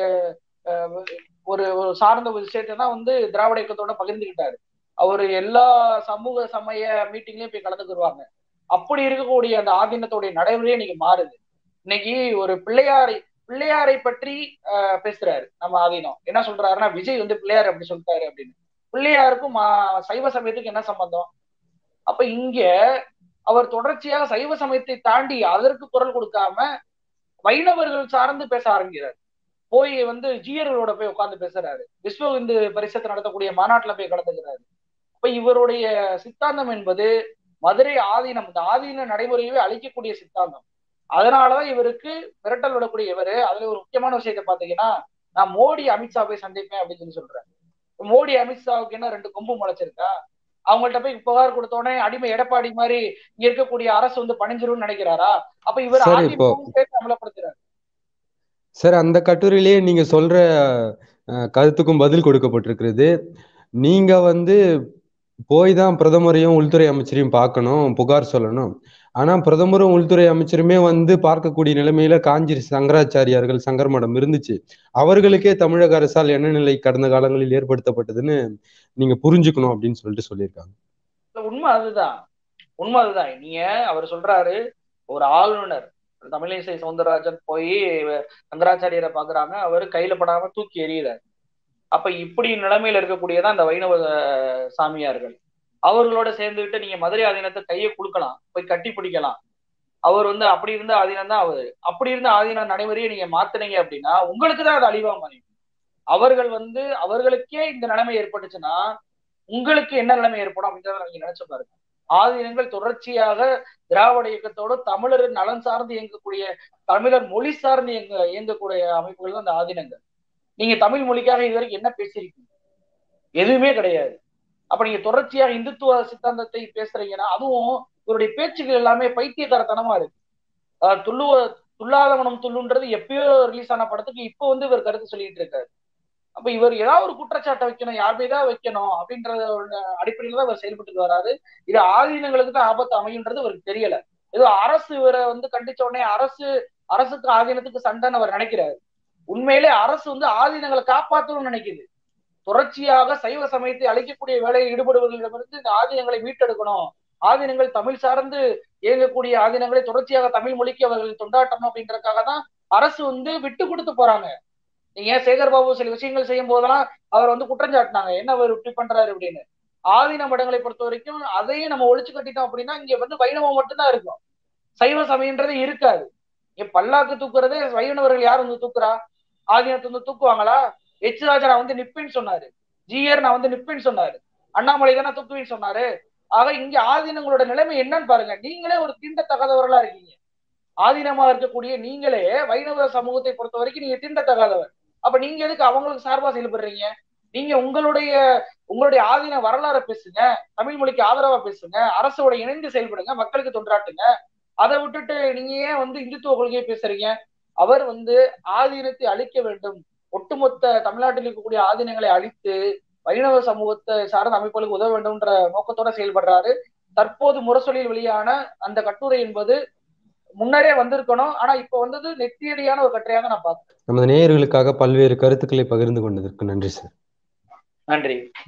ஒரு ஒரு சார்ந்த ஒரு விஷயத்தை தான் வந்து திராவிட இயக்கத்தோட பகிர்ந்துகிட்டாரு அவர் எல்லா சமூக சமய மீட்டிங்லயும் போய் கலந்துக்குருவாங்க அப்படி இருக்கக்கூடிய அந்த ஆதீனத்தோடைய நடைமுறையே இன்னைக்கு மாறுது இன்னைக்கு ஒரு பிள்ளையாரை பிள்ளையாரை பற்றி பேசுறாரு நம்ம ஆதீனம் என்ன சொல்றாருன்னா விஜய் வந்து பிள்ளையார் அப்படி சொல்லிட்டாரு அப்படின்னு பிள்ளையாருக்கும் சைவ சமயத்துக்கு என்ன சம்பந்தம் அப்ப இங்க அவர் தொடர்ச்சியாக சைவ சமயத்தை தாண்டி அதற்கு குரல் கொடுக்காம வைணவர்கள் சார்ந்து பேச ஆரம்பிக்கிறார் போய் வந்து ஜீயர்களோட போய் உட்கார்ந்து பேசுறாரு விஸ்வ இந்து பரிசத்தை நடத்தக்கூடிய மாநாட்டுல போய் கலந்துக்கிறாரு அப்ப இவருடைய சித்தாந்தம் என்பது மதுரை ஆதீனம் இந்த ஆதீன நடைமுறையவே அழிக்கக்கூடிய சித்தாந்தம் அதனாலதான் இவருக்கு மிரட்டல் விடக்கூடிய இவரு அதுல ஒரு முக்கியமான விஷயத்த பாத்தீங்கன்னா நான் மோடி அமித்ஷா போய் சந்திப்பேன் அப்படின்னு சொல்லி சொல்றேன் மோடி அமித்ஷாவுக்கு என்ன ரெண்டு கொம்பு முளைச்சிருக்கா அவங்கள்ட்ட போய் புகார் கொடுத்தோடனே அடிமை எடப்பாடி மாதிரி இங்க இருக்கக்கூடிய அரசு வந்து பணிஞ்சிரும்னு நினைக்கிறாரா அப்ப இவர் அமலப்படுத்துறாரு சார் அந்த கட்டுரையிலேயே நீங்க சொல்ற கருத்துக்கும் பதில் கொடுக்கப்பட்டிருக்கிறது நீங்க வந்து போய் தான் பிரதமரையும் உள்துறை அமைச்சரையும் பார்க்கணும் புகார் சொல்லணும் ஆனா பிரதமரும் உள்துறை அமைச்சருமே வந்து பார்க்கக்கூடிய நிலைமையில காஞ்சி சங்கராச்சாரியார்கள் சங்கர் மடம் இருந்துச்சு அவர்களுக்கே தமிழக அரசால் என்ன நிலை கடந்த காலங்களில் ஏற்படுத்தப்பட்டதுன்னு நீங்க புரிஞ்சுக்கணும் அப்படின்னு சொல்லிட்டு சொல்லியிருக்காங்க உண்மை அதுதான் உண்மை அதுதான் நீங்க அவர் சொல்றாரு ஒரு ஆளுநர் தமிழிசை சவுந்தரராஜன் போய் சங்கராச்சாரியரை பாக்குறாங்க அவர் கையில படாம தூக்கி எறிகிறார் அப்ப இப்படி நிலைமையில இருக்கக்கூடியதான் அந்த வைணவ சாமியார்கள் அவர்களோட சேர்ந்துகிட்டு நீங்க மதுரை ஆதீனத்தை கையை கொடுக்கலாம் போய் கட்டி பிடிக்கலாம் அவர் வந்து அப்படி இருந்த ஆதீனம் தான் அவர் அப்படி இருந்த ஆதீன நடைமுறையை நீங்க மாத்தினீங்க அப்படின்னா உங்களுக்கு தான் அது அழிவா மாறி அவர்கள் வந்து அவர்களுக்கே இந்த நிலைமை ஏற்பட்டுச்சுன்னா உங்களுக்கு என்ன நிலைமை ஏற்படும் அப்படின்றத நீங்க நினைச்சு பாருங்க ஆதீனங்கள் தொடர்ச்சியாக திராவிட இயக்கத்தோடு தமிழர் நலன் சார்ந்து இயங்கக்கூடிய தமிழர் மொழி சார்ந்து இயங்க இயங்கக்கூடிய அமைப்புகள் தான் அந்த ஆதீனங்கள் நீங்க தமிழ் மொழிக்காக இதுவரைக்கும் என்ன பேசியிருக்கீங்க எதுவுமே கிடையாது அப்ப நீங்க தொடர்ச்சியாக இந்துத்துவ சித்தாந்தத்தை பேசுறீங்கன்னா அதுவும் இவருடைய பேச்சுகள் எல்லாமே பைத்தியக்காரத்தனமா இருக்கு துள்ளுவ துல்லாதவனம் துள்ளுன்றது எப்பயோ ரிலீஸ் ஆன படத்துக்கு இப்போ வந்து இவர் கருத்து சொல்லிட்டு இருக்காரு அப்ப இவர் ஏதாவது ஒரு குற்றச்சாட்டை வைக்கணும் யார் மீதான் வைக்கணும் அப்படின்றத அடிப்படையில தான் இவர் செயல்பட்டு வராரு இது ஆதீனங்களுக்கு தான் ஆபத்து அமையுன்றது இவருக்கு தெரியல ஏதோ அரசு இவரை வந்து கண்டிச்ச உடனே அரசு அரசுக்கு ஆதீனத்துக்கு சண்டைன்னு அவர் நினைக்கிறாரு உண்மையிலே அரசு வந்து ஆதீனங்களை காப்பாற்றணும்னு நினைக்குது தொடர்ச்சியாக சைவ சமயத்தை அழிக்கக்கூடிய வேலையில் ஈடுபடுவர்களிடமிருந்து இந்த ஆதீனங்களை மீட்டெடுக்கணும் ஆதீனங்கள் தமிழ் சார்ந்து இயங்கக்கூடிய ஆதீனங்களை தொடர்ச்சியாக தமிழ் மொழிக்கு அவர்கள் தொண்டாட்டணும் அப்படின்றதுக்காக தான் அரசு வந்து விட்டு கொடுத்து போறாங்க நீங்க சேகர் பாபு சில விஷயங்கள் செய்யும் போதெல்லாம் அவர் வந்து குற்றம் சாட்டினாங்க என்ன அவர் இப்படி பண்றாரு அப்படின்னு ஆதீன மடங்களை பொறுத்த வரைக்கும் அதையும் நம்ம ஒழிச்சு கட்டிட்டோம் அப்படின்னா இங்க வந்து வைணவம் மட்டும்தான் இருக்கும் சைவ சமயன்றது இருக்காது இங்க பல்லாக்கு தூக்குறதே வைணவர்கள் யார் வந்து தூக்குறா ஆதீனத்தை வந்து தூக்குவாங்களா எச் ராஜா நான் வந்து நிப்பேன்னு சொன்னாரு ஜிஆர் நான் வந்து நிப்பேன்னு சொன்னாரு அண்ணாமலை தானே தூக்குவேன்னு சொன்னாரு ஆக இங்க ஆதீனங்களோட நிலைமை என்னன்னு பாருங்க நீங்களே ஒரு தீண்டத்தகாதவர்களா இருக்கீங்க ஆதீனமா இருக்கக்கூடிய நீங்களே வைணவ சமூகத்தை பொறுத்த வரைக்கும் நீங்க தீண்டத்தகாதவர் அப்ப நீங்க எதுக்கு அவங்களுக்கு சார்பா செயல்படுறீங்க நீங்க உங்களுடைய உங்களுடைய ஆதீன வரலாறை பேசுங்க தமிழ் மொழிக்கு ஆதரவா பேசுங்க அரசோட இணைந்து செயல்படுங்க மக்களுக்கு தொண்டாட்டுங்க அதை விட்டுட்டு நீங்க ஏன் வந்து இந்துத்துவ கொள்கையை பேசுறீங்க அவர் வந்து ஆதீனத்தை அழிக்க வேண்டும் ஒட்டுமொத்த தமிழ்நாட்டில் இருக்கக்கூடிய ஆதீனங்களை அழித்து வைணவ சமூகத்தை சார்ந்த அமைப்புகளுக்கு உதவ வேண்டும்ன்ற நோக்கத்தோட செயல்படுறாரு தற்போது முரசொலியில் வெளியான அந்த கட்டுரை என்பது முன்னரே வந்திருக்கணும் ஆனா இப்ப வந்தது நெத்தியடியான ஒரு கட்டுரையாக நான் பார்க்கிறேன் நமது நேயர்களுக்காக பல்வேறு கருத்துக்களை பகிர்ந்து கொண்டதற்கு நன்றி சார் நன்றி